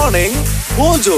Morning Mojo.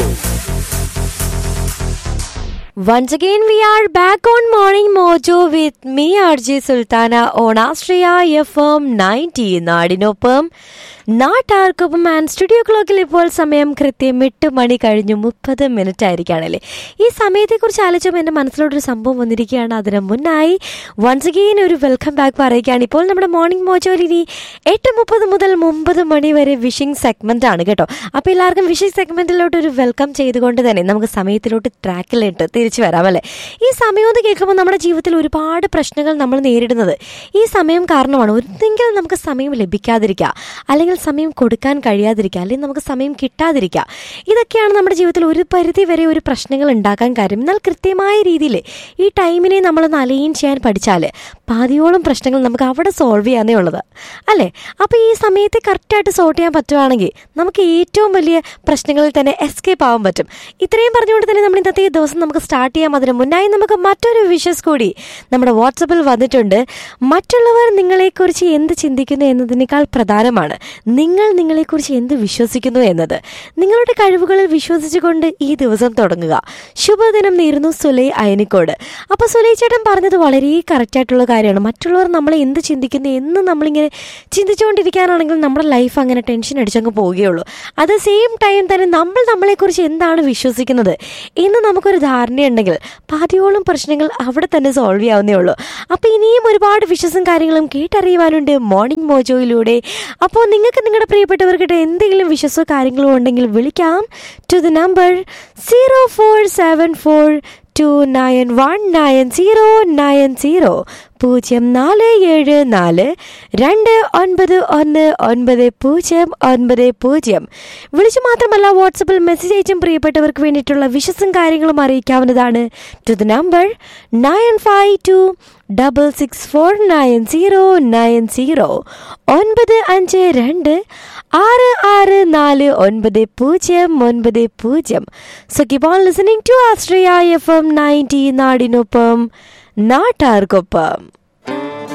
Once again, we are back on Morning Mojo with me, RJ Sultana, on Astria FM 90 നാടിനൊപ്പം നാട്ടാർക്കൊപ്പം and studio ക്ലോക്കിൽ ഇപ്പോൾ സമയം കൃത്യം എട്ട് മണി കഴിഞ്ഞു മുപ്പത് മിനിറ്റ് ആയിരിക്കുകയാണല്ലേ ഈ സമയത്തെക്കുറിച്ച് ആലോചിച്ചപ്പോൾ എൻ്റെ മനസ്സിലോട്ടൊരു സംഭവം വന്നിരിക്കുകയാണ് അതിന് മുന്നായി വൺസ് അഗെയിൻ ഒരു വെൽക്കം ബാക്ക് പറയുകയാണ് ഇപ്പോൾ നമ്മുടെ മോർണിംഗ് മോജോയിൽ ഇനി എട്ട് മുപ്പത് മുതൽ ഒമ്പത് മണി വരെ വിഷിംഗ് സെഗ്മെന്റ് ആണ് കേട്ടോ അപ്പോൾ എല്ലാവർക്കും വിഷിംഗ് സെഗ്മെന്റിലോട്ട് ഒരു വെൽക്കം ചെയ്തുകൊണ്ട് തന്നെ നമുക്ക് സമയത്തിലോട്ട് ട്രാക്കിലിട്ട് തിരിച്ചു വരാം അല്ലേ ഈ സമയം എന്ന് കേൾക്കുമ്പോൾ നമ്മുടെ ജീവിതത്തിൽ ഒരുപാട് പ്രശ്നങ്ങൾ നമ്മൾ നേരിടുന്നത് ഈ സമയം കാരണമാണ് ഒന്നെങ്കിൽ നമുക്ക് സമയം ലഭിക്കാതിരിക്കുക അല്ലെങ്കിൽ സമയം കൊടുക്കാൻ കഴിയാതിരിക്കുക അല്ലെങ്കിൽ നമുക്ക് സമയം കിട്ടാതിരിക്കുക ഇതൊക്കെയാണ് നമ്മുടെ ജീവിതത്തിൽ ഒരു പരിധി വരെ ഒരു പ്രശ്നങ്ങൾ ഉണ്ടാക്കാൻ കാര്യം എന്നാൽ കൃത്യമായ രീതിയിൽ ഈ ടൈമിനെ നമ്മളൊന്ന് അലൈൻ ചെയ്യാൻ പഠിച്ചാൽ പാതിയോളം പ്രശ്നങ്ങൾ നമുക്ക് അവിടെ സോൾവ് ചെയ്യാനേ ഉള്ളത് അല്ലേ അപ്പോൾ ഈ സമയത്തെ കറക്റ്റായിട്ട് സോർട്ട് ചെയ്യാൻ പറ്റുവാണെങ്കിൽ നമുക്ക് ഏറ്റവും വലിയ പ്രശ്നങ്ങളിൽ തന്നെ എസ്കേപ്പ് ആവാൻ പറ്റും ഇത്രയും പറഞ്ഞുകൊണ്ട് തന്നെ നമ്മൾ ഇന്നത്തെ ഈ ദിവസം നമുക്ക് സ്റ്റാർട്ട് ചെയ്യാം അതിന് മുന്നായി നമുക്ക് മറ്റൊരു വിഷസ് കൂടി നമ്മുടെ വാട്സപ്പിൽ വന്നിട്ടുണ്ട് മറ്റുള്ളവർ നിങ്ങളെക്കുറിച്ച് എന്ത് ചിന്തിക്കുന്നു എന്നതിനേക്കാൾ പ്രധാനമാണ് നിങ്ങൾ നിങ്ങളെക്കുറിച്ച് എന്ത് വിശ്വസിക്കുന്നു എന്നത് നിങ്ങളുടെ കഴിവുകളിൽ വിശ്വസിച്ചുകൊണ്ട് ഈ ദിവസം തുടങ്ങുക ശുഭദിനം നേരുന്നു സുലൈ അയനിക്കോട് അപ്പോൾ സുലൈ ചേട്ടൻ പറഞ്ഞത് വളരെ കറക്റ്റായിട്ടുള്ള കാര്യമാണ് മറ്റുള്ളവർ നമ്മളെ എന്ത് ചിന്തിക്കുന്നു എന്ന് നമ്മളിങ്ങനെ ചിന്തിച്ചുകൊണ്ടിരിക്കാനാണെങ്കിൽ നമ്മുടെ ലൈഫ് അങ്ങനെ ടെൻഷൻ അടിച്ചങ്ങ് പോവുകയുള്ളൂ അറ്റ് ദ സെയിം ടൈം തന്നെ നമ്മൾ നമ്മളെക്കുറിച്ച് എന്താണ് വിശ്വസിക്കുന്നത് എന്ന് നമുക്കൊരു ധാരണയുണ്ടെങ്കിൽ പാതിയോളം പ്രശ്നങ്ങൾ അവിടെ തന്നെ സോൾവ് ചെയ്യാവുന്നേ ഉള്ളൂ അപ്പോൾ ഇനിയും ഒരുപാട് വിശ്വസും കാര്യങ്ങളും കേട്ടറിയുവാനുണ്ട് മോർണിംഗ് മോജോയിലൂടെ അപ്പോൾ നിങ്ങൾക്ക് നിങ്ങളുടെ പ്രിയപ്പെട്ടവർക്കിട്ട് എന്തെങ്കിലും വിശ്വസോ കാര്യങ്ങളോ ഉണ്ടെങ്കിൽ വിളിക്കാം to the number zero four seven four two nine one nine zero nine zero പൂജ്യം നാല് ഏഴ് നാല് രണ്ട് ഒൻപത് ഒന്ന് ഒൻപത് പൂജ്യം ഒൻപത് പൂജ്യം വിളിച്ചു മാത്രമല്ല വാട്സപ്പിൽ മെസ്സേജ് അയച്ചും പ്രിയപ്പെട്ടവർക്ക് വേണ്ടിയിട്ടുള്ള വിശ്വസും കാര്യങ്ങളും അറിയിക്കാവുന്നതാണ് to the number nine five two double six four nine zero nine zero ഒൻപത് അഞ്ച് രണ്ട് ആറ് ആറ് നാല് ഒൻപത് പൂജ്യം ഒൻപത് പൂജ്യം so keep on listening to Austria F M ninety നാടിനൊപ്പം നാട്ടാർക്കൊപ്പം